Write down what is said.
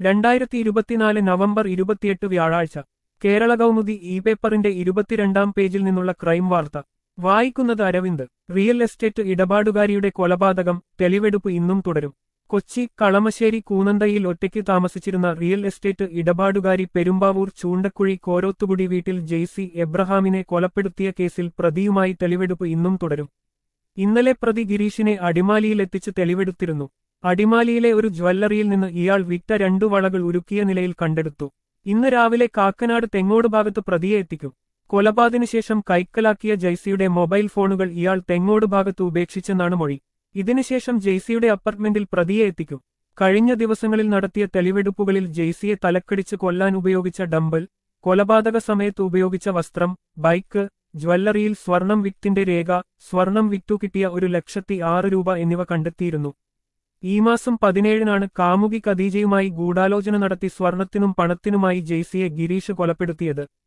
രണ്ടായിരത്തി ഇരുപത്തിനാല് നവംബർ ഇരുപത്തിയെട്ട് വ്യാഴാഴ്ച കേരള കൗമുദി ഇ പേപ്പറിന്റെ ഇരുപത്തിരണ്ടാം പേജിൽ നിന്നുള്ള ക്രൈം വാർത്ത വായിക്കുന്നത് അരവിന്ദ് റിയൽ എസ്റ്റേറ്റ് ഇടപാടുകാരിയുടെ കൊലപാതകം തെളിവെടുപ്പ് ഇന്നും തുടരും കൊച്ചി കളമശ്ശേരി കൂനന്തയിൽ ഒറ്റയ്ക്ക് താമസിച്ചിരുന്ന റിയൽ എസ്റ്റേറ്റ് ഇടപാടുകാരി പെരുമ്പാവൂർ ചൂണ്ടക്കുഴി കോരോത്തുകുടി വീട്ടിൽ ജെയ്സി എബ്രഹാമിനെ കൊലപ്പെടുത്തിയ കേസിൽ പ്രതിയുമായി തെളിവെടുപ്പ് ഇന്നും തുടരും ഇന്നലെ പ്രതി ഗിരീഷിനെ അടിമാലിയിലെത്തിച്ച് തെളിവെടുത്തിരുന്നു അടിമാലിയിലെ ഒരു ജ്വല്ലറിയിൽ നിന്ന് ഇയാൾ വിറ്റ രണ്ടു വളകൾ ഉരുക്കിയ നിലയിൽ കണ്ടെടുത്തു ഇന്ന് രാവിലെ കാക്കനാട് തെങ്ങോട് ഭാഗത്ത് പ്രതിയെ എത്തിക്കും കൊലപാതകന് ശേഷം കൈക്കലാക്കിയ ജയ്സിയുടെ മൊബൈൽ ഫോണുകൾ ഇയാൾ തെങ്ങോട് ഭാഗത്ത് ഉപേക്ഷിച്ചെന്നാണ് മൊഴി ഇതിനുശേഷം ജെയ്സിയുടെ അപ്പാർട്ട്മെന്റിൽ പ്രതിയെ എത്തിക്കും കഴിഞ്ഞ ദിവസങ്ങളിൽ നടത്തിയ തെളിവെടുപ്പുകളിൽ ജെയ്സിയെ തലക്കടിച്ച് കൊല്ലാൻ ഉപയോഗിച്ച ഡമ്പൽ കൊലപാതക സമയത്ത് ഉപയോഗിച്ച വസ്ത്രം ബൈക്ക് ജ്വല്ലറിയിൽ സ്വർണം വിത്തിന്റെ രേഖ സ്വർണം വിറ്റു കിട്ടിയ ഒരു ലക്ഷത്തി ആറ് രൂപ എന്നിവ കണ്ടെത്തിയിരുന്നു ഈ മാസം പതിനേഴിനാണ് കാമുകി ഖദീജയുമായി ഗൂഢാലോചന നടത്തി സ്വർണത്തിനും പണത്തിനുമായി ജെയ്സിയെ ഗിരീഷ് കൊലപ്പെടുത്തിയത്